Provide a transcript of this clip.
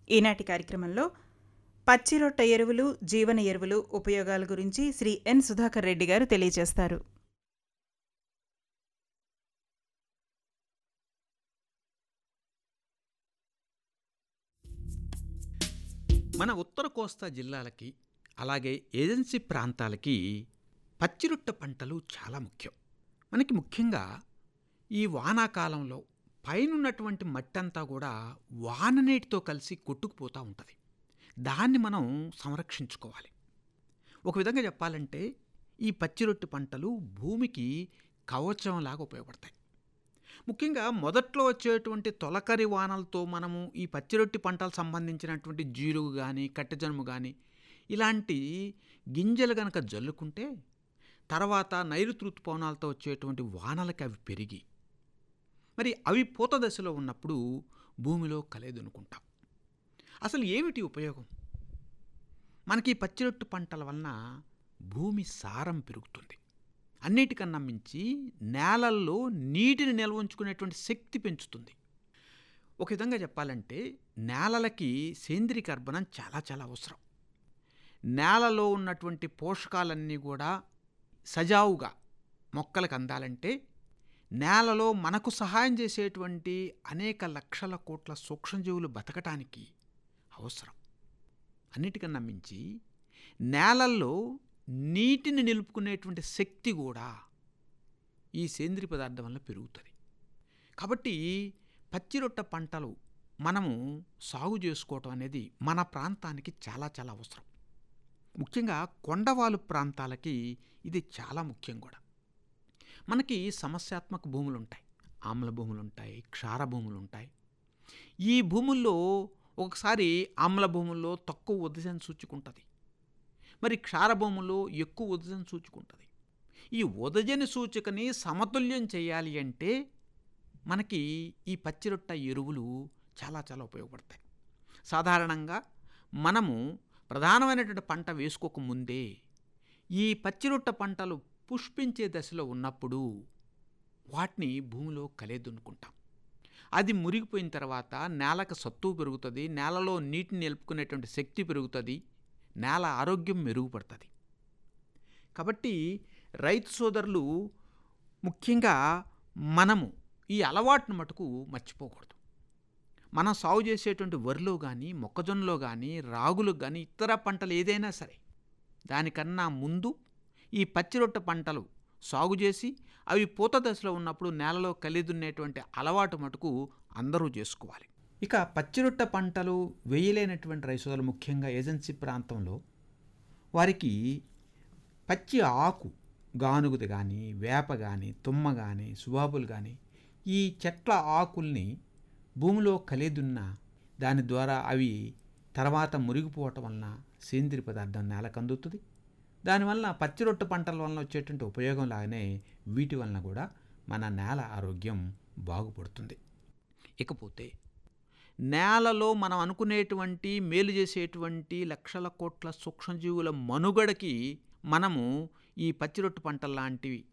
ఈనాటి కార్యక్రమంలో పచ్చిరొట్ట ఎరువులు జీవన ఎరువులు ఉపయోగాల గురించి శ్రీ ఎన్ సుధాకర్ రెడ్డి గారు తెలియజేస్తారు మన ఉత్తర కోస్తా జిల్లాలకి అలాగే ఏజెన్సీ ప్రాంతాలకి పచ్చిరొట్ట పంటలు చాలా ముఖ్యం మనకి ముఖ్యంగా ఈ వానాకాలంలో పైనున్నటువంటి మట్టి అంతా కూడా వాన నీటితో కలిసి కొట్టుకుపోతూ ఉంటుంది దాన్ని మనం సంరక్షించుకోవాలి ఒక విధంగా చెప్పాలంటే ఈ పచ్చిరొట్టు పంటలు భూమికి కవచంలాగా ఉపయోగపడతాయి ముఖ్యంగా మొదట్లో వచ్చేటువంటి తొలకరి వానలతో మనము ఈ పచ్చిరొట్టి పంటలకు సంబంధించినటువంటి జీలుగు కానీ కట్టెజనుము కానీ ఇలాంటి గింజలు గనక జల్లుకుంటే తర్వాత నైరుతి ఋతుపవనాలతో వచ్చేటువంటి వానలకి అవి పెరిగి మరి అవి పూత దశలో ఉన్నప్పుడు భూమిలో కలేదనుకుంటాం అసలు ఏమిటి ఉపయోగం మనకి ఈ పచ్చిరొట్టు పంటల వలన భూమి సారం పెరుగుతుంది అన్నిటికన్నా మించి నేలల్లో నీటిని నిల్వ ఉంచుకునేటువంటి శక్తి పెంచుతుంది ఒక విధంగా చెప్పాలంటే నేలలకి సేంద్రియ కర్బనం చాలా చాలా అవసరం నేలలో ఉన్నటువంటి పోషకాలన్నీ కూడా సజావుగా మొక్కలకు అందాలంటే నేలలో మనకు సహాయం చేసేటువంటి అనేక లక్షల కోట్ల సూక్ష్మజీవులు బతకటానికి అవసరం అన్నిటికన్నా మించి నేలల్లో నీటిని నిలుపుకునేటువంటి శక్తి కూడా ఈ సేంద్రియ పదార్థం వల్ల పెరుగుతుంది కాబట్టి పచ్చిరొట్ట పంటలు మనము సాగు చేసుకోవటం అనేది మన ప్రాంతానికి చాలా చాలా అవసరం ముఖ్యంగా కొండవాలు ప్రాంతాలకి ఇది చాలా ముఖ్యం కూడా మనకి సమస్యాత్మక భూములు ఉంటాయి ఆమ్ల భూములు ఉంటాయి క్షార భూములు ఉంటాయి ఈ భూముల్లో ఒకసారి ఆమ్ల భూముల్లో తక్కువ ఉదయం సూచుకుంటుంది మరి క్షార భూముల్లో ఎక్కువ ఉదయం సూచుకుంటుంది ఈ ఉదజని సూచికని సమతుల్యం చేయాలి అంటే మనకి ఈ పచ్చిరొట్ట ఎరువులు చాలా చాలా ఉపయోగపడతాయి సాధారణంగా మనము ప్రధానమైనటువంటి పంట వేసుకోక ముందే ఈ పచ్చిరొట్ట పంటలు పుష్పించే దశలో ఉన్నప్పుడు వాటిని భూమిలో కలేదునుకుంటాం అది మురిగిపోయిన తర్వాత నేలకు సత్తువు పెరుగుతుంది నేలలో నీటిని నిలుపుకునేటువంటి శక్తి పెరుగుతుంది నేల ఆరోగ్యం మెరుగుపడుతుంది కాబట్టి రైతు సోదరులు ముఖ్యంగా మనము ఈ అలవాటును మటుకు మర్చిపోకూడదు మనం సాగు చేసేటువంటి వరిలో కానీ మొక్కజొన్నలో కానీ రాగులు కానీ ఇతర పంటలు ఏదైనా సరే దానికన్నా ముందు ఈ పచ్చిరొట్ట పంటలు సాగు చేసి అవి పూత దశలో ఉన్నప్పుడు నేలలో కలిదున్నేటువంటి అలవాటు మటుకు అందరూ చేసుకోవాలి ఇక పచ్చిరొట్ట పంటలు వేయలేనటువంటి రైతులు ముఖ్యంగా ఏజెన్సీ ప్రాంతంలో వారికి పచ్చి ఆకు గానుగుది కానీ వేప కానీ తుమ్మ కానీ సుబాబులు కానీ ఈ చెట్ల ఆకుల్ని భూమిలో కలిదున్న దాని ద్వారా అవి తర్వాత మురిగిపోవటం వలన సేంద్రియ పదార్థం నేలకు అందుతుంది దానివల్ల పచ్చిరొట్టు పంటల వలన వచ్చేటువంటి ఉపయోగం లాగానే వీటి వలన కూడా మన నేల ఆరోగ్యం బాగుపడుతుంది ఇకపోతే నేలలో మనం అనుకునేటువంటి మేలు చేసేటువంటి లక్షల కోట్ల సూక్ష్మజీవుల మనుగడకి మనము ఈ పచ్చిరొట్టు పంటల లాంటివి